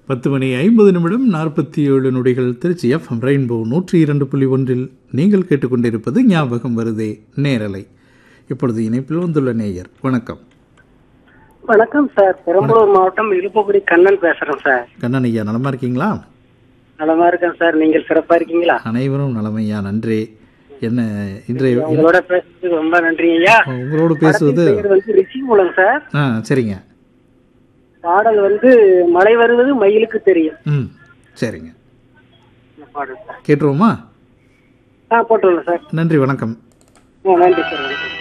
பத்து மணி ஐம்பது நிமிடம் நாற்பத்தி ஏழு நொடிகள் திருச்சி எஃப்எம் ரெயின்போ நூற்றி இரண்டு புள்ளி ஒன்றில் நீங்கள் கேட்டுக்கொண்டிருப்பது ஞாபகம் வருதே நேரலை இப்பொழுது இணைப்பில் வந்துள்ள நேயர் வணக்கம் வணக்கம் சார் பெரம்பலூர் மாவட்டம் இழுப்புக்குடி கண்ணன் பேசுறேன் சார் கண்ணன் ஐயா நலமா இருக்கீங்களா நலமா இருக்கேன் சார் நீங்கள் சிறப்பா இருக்கீங்களா அனைவரும் நலமையா நன்றி என்ன இன்றைய உங்களோட பேசுறதுக்கு ரொம்ப நன்றி ஐயா உங்களோடு பேசுவது பேர் வந்து ரிஷி மூலம் சார் ஆ சரிங்க பாடல் வந்து மழை வருவது மயிலுக்கு தெரியும் ம் சரிங்க இந்த பாடல் சார் கேட்டுருவோமா ஆ போட்டுள்ளேன் சார் நன்றி வணக்கம் ஆ, நன்றி சார் வணக்கம்